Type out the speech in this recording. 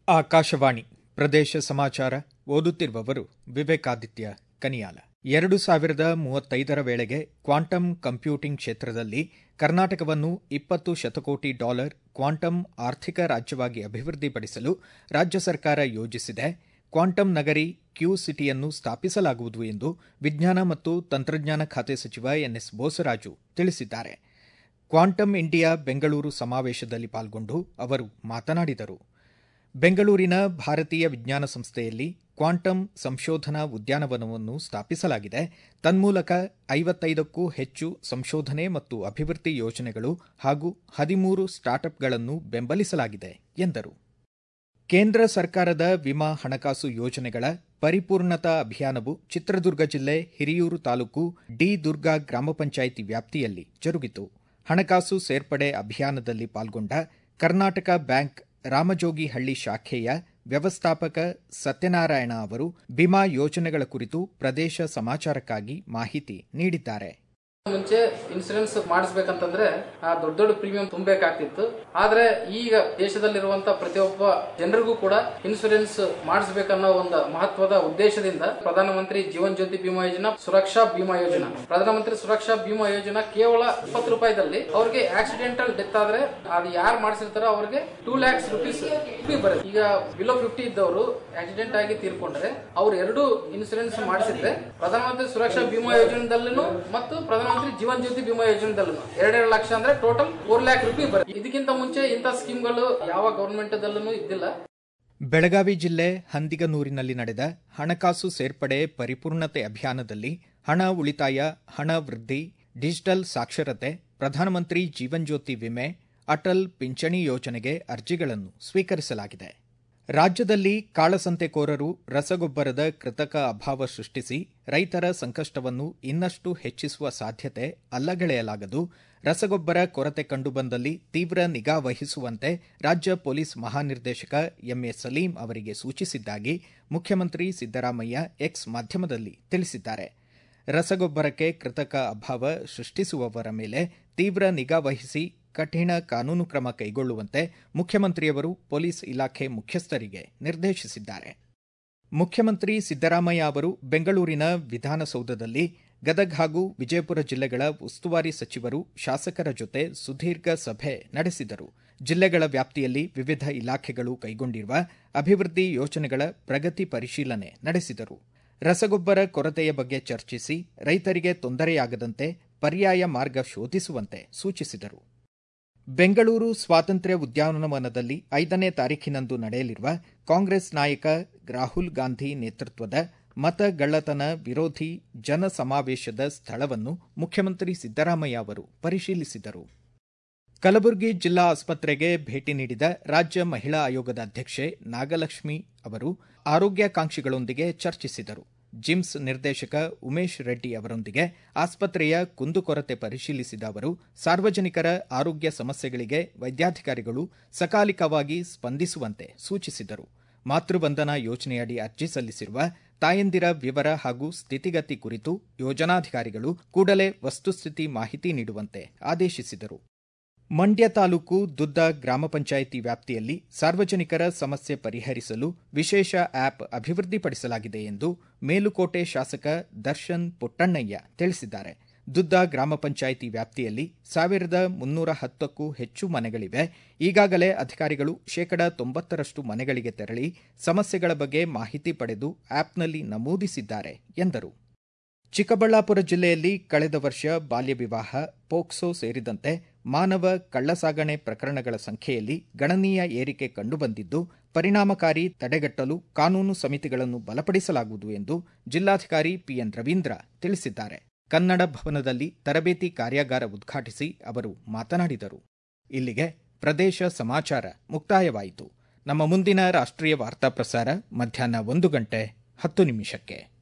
ಆಕಾಶವಾಣಿ ಪ್ರದೇಶ ಸಮಾಚಾರ ಓದುತ್ತಿರುವವರು ವಿವೇಕಾದಿತ್ಯ ಕನಿಯಾಲ ಎರಡು ಸಾವಿರದ ಮೂವತ್ತೈದರ ವೇಳೆಗೆ ಕ್ವಾಂಟಮ್ ಕಂಪ್ಯೂಟಿಂಗ್ ಕ್ಷೇತ್ರದಲ್ಲಿ ಕರ್ನಾಟಕವನ್ನು ಇಪ್ಪತ್ತು ಶತಕೋಟಿ ಡಾಲರ್ ಕ್ವಾಂಟಮ್ ಆರ್ಥಿಕ ರಾಜ್ಯವಾಗಿ ಅಭಿವೃದ್ಧಿಪಡಿಸಲು ರಾಜ್ಯ ಸರ್ಕಾರ ಯೋಜಿಸಿದೆ ಕ್ವಾಂಟಮ್ ನಗರಿ ಕ್ಯೂ ಸಿಟಿಯನ್ನು ಸ್ಥಾಪಿಸಲಾಗುವುದು ಎಂದು ವಿಜ್ಞಾನ ಮತ್ತು ತಂತ್ರಜ್ಞಾನ ಖಾತೆ ಸಚಿವ ಎನ್ಎಸ್ ಬೋಸರಾಜು ತಿಳಿಸಿದ್ದಾರೆ ಕ್ವಾಂಟಮ್ ಇಂಡಿಯಾ ಬೆಂಗಳೂರು ಸಮಾವೇಶದಲ್ಲಿ ಪಾಲ್ಗೊಂಡು ಅವರು ಮಾತನಾಡಿದರು ಬೆಂಗಳೂರಿನ ಭಾರತೀಯ ವಿಜ್ಞಾನ ಸಂಸ್ಥೆಯಲ್ಲಿ ಕ್ವಾಂಟಮ್ ಸಂಶೋಧನಾ ಉದ್ಯಾನವನವನ್ನು ಸ್ಥಾಪಿಸಲಾಗಿದೆ ತನ್ಮೂಲಕ ಐವತ್ತೈದಕ್ಕೂ ಹೆಚ್ಚು ಸಂಶೋಧನೆ ಮತ್ತು ಅಭಿವೃದ್ಧಿ ಯೋಜನೆಗಳು ಹಾಗೂ ಹದಿಮೂರು ಸ್ಟಾರ್ಟ್ಅಪ್ಗಳನ್ನು ಬೆಂಬಲಿಸಲಾಗಿದೆ ಎಂದರು ಕೇಂದ್ರ ಸರ್ಕಾರದ ವಿಮಾ ಹಣಕಾಸು ಯೋಜನೆಗಳ ಪರಿಪೂರ್ಣತಾ ಅಭಿಯಾನವು ಚಿತ್ರದುರ್ಗ ಜಿಲ್ಲೆ ಹಿರಿಯೂರು ತಾಲೂಕು ಡಿ ದುರ್ಗಾ ಗ್ರಾಮ ಪಂಚಾಯಿತಿ ವ್ಯಾಪ್ತಿಯಲ್ಲಿ ಜರುಗಿತು ಹಣಕಾಸು ಸೇರ್ಪಡೆ ಅಭಿಯಾನದಲ್ಲಿ ಪಾಲ್ಗೊಂಡ ಕರ್ನಾಟಕ ಬ್ಯಾಂಕ್ ರಾಮಜೋಗಿಹಳ್ಳಿ ಶಾಖೆಯ ವ್ಯವಸ್ಥಾಪಕ ಸತ್ಯನಾರಾಯಣ ಅವರು ವಿಮಾ ಯೋಜನೆಗಳ ಕುರಿತು ಪ್ರದೇಶ ಸಮಾಚಾರಕ್ಕಾಗಿ ಮಾಹಿತಿ ನೀಡಿದ್ದಾರೆ ಮುಂಚೆ ಇನ್ಸೂರೆನ್ಸ್ ಮಾಡಿಸ್ಬೇಕಂತಂದ್ರೆ ಆ ದೊಡ್ಡ ದೊಡ್ಡ ಪ್ರೀಮಿಯಂ ತುಂಬಬೇಕಾಗ್ತಿತ್ತು ಆದ್ರೆ ಈಗ ದೇಶದಲ್ಲಿರುವಂತ ಪ್ರತಿಯೊಬ್ಬ ಜನರಿಗೂ ಕೂಡ ಇನ್ಸೂರೆನ್ಸ್ ಮಾಡಿಸ್ಬೇಕನ್ನೋ ಒಂದು ಮಹತ್ವದ ಉದ್ದೇಶದಿಂದ ಪ್ರಧಾನಮಂತ್ರಿ ಜೀವನ್ ಜ್ಯೋತಿ ಬಿಮಾ ಯೋಜನಾ ಸುರಕ್ಷಾ ಬಿಮಾ ಯೋಜನಾ ಪ್ರಧಾನಮಂತ್ರಿ ಸುರಕ್ಷಾ ಬಿಮಾ ಯೋಜನಾ ಕೇವಲ ಇಪ್ಪತ್ತು ರೂಪಾಯಿದಲ್ಲಿ ಅವ್ರಿಗೆ ಆಕ್ಸಿಡೆಂಟಲ್ ಡೆತ್ ಆದ್ರೆ ಅದು ಯಾರು ಮಾಡಿಸಿರ್ತಾರೋ ಅವ್ರಿಗೆ ಟೂ ಲ್ಯಾಕ್ಸ್ ರುಪೀಸ್ ಬರುತ್ತೆ ಈಗ ಬಿಲೋ ಫಿಫ್ಟಿ ಇದ್ದವರು ಆಕ್ಸಿಡೆಂಟ್ ಆಗಿ ತೀರ್ಕೊಂಡ್ರೆ ಅವ್ರು ಎರಡು ಇನ್ಸೂರೆನ್ಸ್ ಮಾಡಿಸಿದ್ರೆ ಪ್ರಧಾನಮಂತ್ರಿ ಸುರಕ್ಷಾ ಬಿಮಾ ಯೋಜನೆದಲ್ಲೂ ಮತ್ತು ಪ್ರಧಾನಮಂತ್ರಿ ಜೀವನ್ ಜ್ಯೋತಿ ಬಿಮಾ ಯೋಜನೆದಲ್ಲೂ ಎರಡೆರಡು ಲಕ್ಷ ಅಂದ್ರೆ ಟೋಟಲ್ ಫೋರ್ ಲ್ಯಾಕ್ ರುಪಿ ಬರುತ್ತೆ ಇದಕ್ಕಿಂತ ಮುಂಚೆ ಇಂಥ ಸ್ಕೀಮ್ಗಳು ಯಾವ ಗವರ್ಮೆಂಟ್ ದಲ್ಲೂ ಇದ್ದಿಲ್ಲ ಬೆಳಗಾವಿ ಜಿಲ್ಲೆ ಹಂದಿಗನೂರಿನಲ್ಲಿ ನಡೆದ ಹಣಕಾಸು ಸೇರ್ಪಡೆ ಪರಿಪೂರ್ಣತೆ ಅಭಿಯಾನದಲ್ಲಿ ಹಣ ಉಳಿತಾಯ ಹಣ ವೃದ್ಧಿ ಡಿಜಿಟಲ್ ಸಾಕ್ಷರತೆ ಪ್ರಧಾನಮಂತ್ರಿ ಜೀವನ್ ಜ್ಯೋತಿ ವಿಮೆ ಅಟಲ್ ಪಿಂಚಣಿ ಯೋಜನೆಗೆ ಅರ್ಜಿಗಳನ್ನು ಸ್ವೀಕರಿಸಲಾಗಿದೆ ರಾಜ್ಯದಲ್ಲಿ ಕಾಳಸಂತೆಕೋರರು ರಸಗೊಬ್ಬರದ ಕೃತಕ ಅಭಾವ ಸೃಷ್ಟಿಸಿ ರೈತರ ಸಂಕಷ್ಟವನ್ನು ಇನ್ನಷ್ಟು ಹೆಚ್ಚಿಸುವ ಸಾಧ್ಯತೆ ಅಲ್ಲಗಳೆಯಲಾಗದು ರಸಗೊಬ್ಬರ ಕೊರತೆ ಕಂಡುಬಂದಲ್ಲಿ ತೀವ್ರ ನಿಗಾ ವಹಿಸುವಂತೆ ರಾಜ್ಯ ಪೊಲೀಸ್ ಮಹಾನಿರ್ದೇಶಕ ಎಂಎ ಸಲೀಂ ಅವರಿಗೆ ಸೂಚಿಸಿದ್ದಾಗಿ ಮುಖ್ಯಮಂತ್ರಿ ಸಿದ್ದರಾಮಯ್ಯ ಎಕ್ಸ್ ಮಾಧ್ಯಮದಲ್ಲಿ ತಿಳಿಸಿದ್ದಾರೆ ರಸಗೊಬ್ಬರಕ್ಕೆ ಕೃತಕ ಅಭಾವ ಸೃಷ್ಟಿಸುವವರ ಮೇಲೆ ತೀವ್ರ ನಿಗಾ ವಹಿಸಿ ಕಠಿಣ ಕಾನೂನು ಕ್ರಮ ಕೈಗೊಳ್ಳುವಂತೆ ಮುಖ್ಯಮಂತ್ರಿಯವರು ಪೊಲೀಸ್ ಇಲಾಖೆ ಮುಖ್ಯಸ್ಥರಿಗೆ ನಿರ್ದೇಶಿಸಿದ್ದಾರೆ ಮುಖ್ಯಮಂತ್ರಿ ಸಿದ್ದರಾಮಯ್ಯ ಅವರು ಬೆಂಗಳೂರಿನ ವಿಧಾನಸೌಧದಲ್ಲಿ ಗದಗ್ ಹಾಗೂ ವಿಜಯಪುರ ಜಿಲ್ಲೆಗಳ ಉಸ್ತುವಾರಿ ಸಚಿವರು ಶಾಸಕರ ಜೊತೆ ಸುದೀರ್ಘ ಸಭೆ ನಡೆಸಿದರು ಜಿಲ್ಲೆಗಳ ವ್ಯಾಪ್ತಿಯಲ್ಲಿ ವಿವಿಧ ಇಲಾಖೆಗಳು ಕೈಗೊಂಡಿರುವ ಅಭಿವೃದ್ಧಿ ಯೋಜನೆಗಳ ಪ್ರಗತಿ ಪರಿಶೀಲನೆ ನಡೆಸಿದರು ರಸಗೊಬ್ಬರ ಕೊರತೆಯ ಬಗ್ಗೆ ಚರ್ಚಿಸಿ ರೈತರಿಗೆ ತೊಂದರೆಯಾಗದಂತೆ ಪರ್ಯಾಯ ಮಾರ್ಗ ಶೋಧಿಸುವಂತೆ ಸೂಚಿಸಿದರು ಬೆಂಗಳೂರು ಸ್ವಾತಂತ್ರ್ಯ ಉದ್ಯಾನವನದಲ್ಲಿ ಐದನೇ ತಾರೀಖಿನಂದು ನಡೆಯಲಿರುವ ಕಾಂಗ್ರೆಸ್ ನಾಯಕ ರಾಹುಲ್ ಗಾಂಧಿ ನೇತೃತ್ವದ ಮತಗಳ್ಳತನ ವಿರೋಧಿ ಜನ ಸಮಾವೇಶದ ಸ್ಥಳವನ್ನು ಮುಖ್ಯಮಂತ್ರಿ ಸಿದ್ದರಾಮಯ್ಯ ಅವರು ಪರಿಶೀಲಿಸಿದರು ಕಲಬುರಗಿ ಜಿಲ್ಲಾ ಆಸ್ಪತ್ರೆಗೆ ಭೇಟಿ ನೀಡಿದ ರಾಜ್ಯ ಮಹಿಳಾ ಆಯೋಗದ ಅಧ್ಯಕ್ಷೆ ನಾಗಲಕ್ಷ್ಮಿ ಅವರು ಆರೋಗ್ಯಾಕಾಂಕ್ಷಿಗಳೊಂದಿಗೆ ಚರ್ಚಿಸಿದರು ಜಿಮ್ಸ್ ನಿರ್ದೇಶಕ ಉಮೇಶ್ ರೆಡ್ಡಿ ಅವರೊಂದಿಗೆ ಆಸ್ಪತ್ರೆಯ ಕುಂದುಕೊರತೆ ಪರಿಶೀಲಿಸಿದ ಅವರು ಸಾರ್ವಜನಿಕರ ಆರೋಗ್ಯ ಸಮಸ್ಯೆಗಳಿಗೆ ವೈದ್ಯಾಧಿಕಾರಿಗಳು ಸಕಾಲಿಕವಾಗಿ ಸ್ಪಂದಿಸುವಂತೆ ಸೂಚಿಸಿದರು ಮಾತೃವಂದನಾ ಯೋಜನೆಯಡಿ ಅರ್ಜಿ ಸಲ್ಲಿಸಿರುವ ತಾಯಂದಿರ ವಿವರ ಹಾಗೂ ಸ್ಥಿತಿಗತಿ ಕುರಿತು ಯೋಜನಾಧಿಕಾರಿಗಳು ಕೂಡಲೇ ವಸ್ತುಸ್ಥಿತಿ ಮಾಹಿತಿ ನೀಡುವಂತೆ ಆದೇಶಿಸಿದರು ಮಂಡ್ಯ ತಾಲೂಕು ದುದ್ದ ಗ್ರಾಮ ಪಂಚಾಯಿತಿ ವ್ಯಾಪ್ತಿಯಲ್ಲಿ ಸಾರ್ವಜನಿಕರ ಸಮಸ್ಯೆ ಪರಿಹರಿಸಲು ವಿಶೇಷ ಆಪ್ ಅಭಿವೃದ್ಧಿಪಡಿಸಲಾಗಿದೆ ಎಂದು ಮೇಲುಕೋಟೆ ಶಾಸಕ ದರ್ಶನ್ ಪುಟ್ಟಣ್ಣಯ್ಯ ತಿಳಿಸಿದ್ದಾರೆ ದುದ್ದ ಗ್ರಾಮ ಪಂಚಾಯಿತಿ ವ್ಯಾಪ್ತಿಯಲ್ಲಿ ಸಾವಿರದ ಮುನ್ನೂರ ಹತ್ತಕ್ಕೂ ಹೆಚ್ಚು ಮನೆಗಳಿವೆ ಈಗಾಗಲೇ ಅಧಿಕಾರಿಗಳು ಶೇಕಡ ತೊಂಬತ್ತರಷ್ಟು ಮನೆಗಳಿಗೆ ತೆರಳಿ ಸಮಸ್ಯೆಗಳ ಬಗ್ಗೆ ಮಾಹಿತಿ ಪಡೆದು ಆಪ್ನಲ್ಲಿ ನಮೂದಿಸಿದ್ದಾರೆ ಎಂದರು ಚಿಕ್ಕಬಳ್ಳಾಪುರ ಜಿಲ್ಲೆಯಲ್ಲಿ ಕಳೆದ ವರ್ಷ ಬಾಲ್ಯ ವಿವಾಹ ಪೋಕ್ಸೋ ಸೇರಿದಂತೆ ಮಾನವ ಕಳ್ಳಸಾಗಣೆ ಪ್ರಕರಣಗಳ ಸಂಖ್ಯೆಯಲ್ಲಿ ಗಣನೀಯ ಏರಿಕೆ ಕಂಡುಬಂದಿದ್ದು ಪರಿಣಾಮಕಾರಿ ತಡೆಗಟ್ಟಲು ಕಾನೂನು ಸಮಿತಿಗಳನ್ನು ಬಲಪಡಿಸಲಾಗುವುದು ಎಂದು ಜಿಲ್ಲಾಧಿಕಾರಿ ಪಿಎನ್ ರವೀಂದ್ರ ತಿಳಿಸಿದ್ದಾರೆ ಕನ್ನಡ ಭವನದಲ್ಲಿ ತರಬೇತಿ ಕಾರ್ಯಾಗಾರ ಉದ್ಘಾಟಿಸಿ ಅವರು ಮಾತನಾಡಿದರು ಇಲ್ಲಿಗೆ ಪ್ರದೇಶ ಸಮಾಚಾರ ಮುಕ್ತಾಯವಾಯಿತು ನಮ್ಮ ಮುಂದಿನ ರಾಷ್ಟ್ರೀಯ ವಾರ್ತಾ ಪ್ರಸಾರ ಮಧ್ಯಾಹ್ನ ಒಂದು ಗಂಟೆ ಹತ್ತು ನಿಮಿಷಕ್ಕೆ